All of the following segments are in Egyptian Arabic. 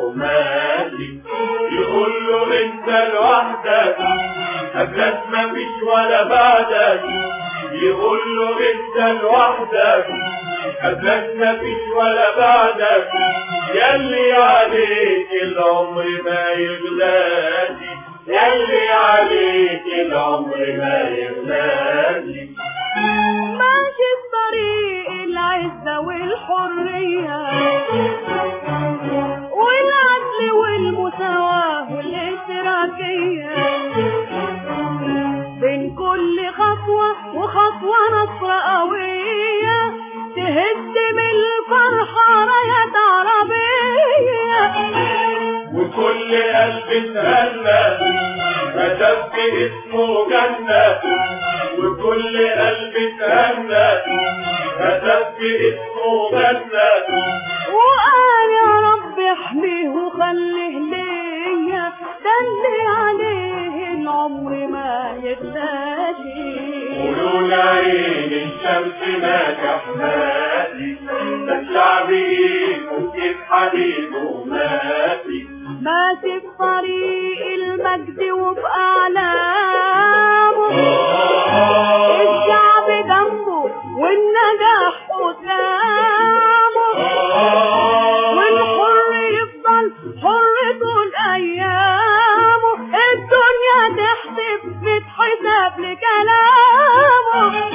وماشي يقول له انت لوحدك قبلك مفيش ولا بعدك يقول له انت لوحدك قبلك مفيش ولا بعدك يلي عليك العمر ما يغلاشي يلي عليك العمر ما يغلاشي ماشي في طريق العزة والحرية والعدل والمساواة والاشتراكية بين كل خطوة وخطوة نصر قوية تهدم الفرحة رايات عربية وكل قلب اتهنى كتب في اسمه جنة وكل قلب اتهنى كتب في اسمه جنة وقال يا رب احميه وخليه ليا ده اللي عليه العمر ما يغلاشي ولولا عين الشمس ما كحماتي ده الشعب ايه ممكن حبيبه ماتي ماشي في طريق المجد وفي أعلامه الشعب جنبه والنجاح قدامه والحر يفضل حر طول أيامه الدنيا تحسب بتحسب لكلامه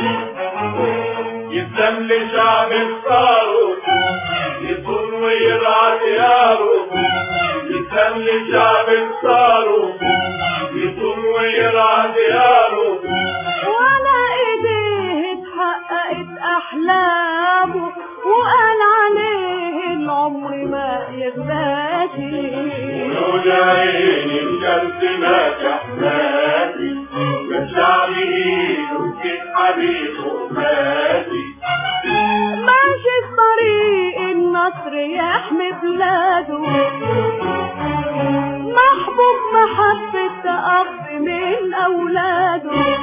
يسلم لشعب اختاره يصون ويرعى دياره يسلم لشعب اختاره يصون ويرعى دياره ولا ايديه اتحققت احلامه وقال عليه العمر ما يغلاشي ولولا عين الشمس ما كحماتي والشعب يمكن حبيبه ماتي ماشي في طريق النصر يحمي بلاده محبوب محبة أب من أولاده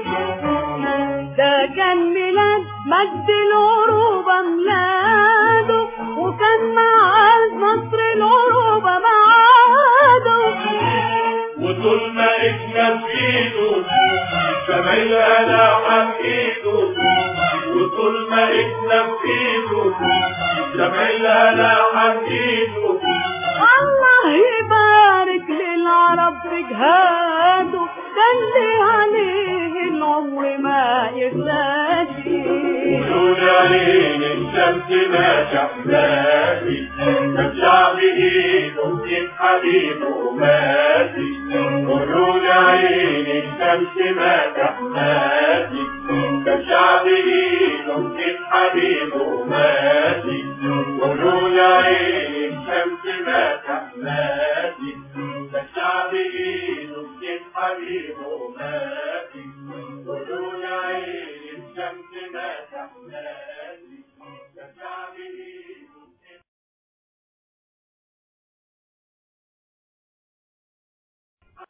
ده كان ميلاد مجد العروبة ميلاده وكان معاه مصر العروبة معاده وطول ما احنا في ايده شمال انا حقيده وطول ما احنا في ايده شمال انا حقيده الله يبارك للعرب في جهاده ده اللي عليه العمر ما يغلاشي ولولا عين الشمس ما شحناتي كان شعب ايده ممكن حبيبه ماتي ولولا عين الشمس ما شحناتي كان شعب ايده ممكن حبيبه ماتي ولولا عين الشمس ما شحناتي كان شعب ايده ممكن حبيبه ماتي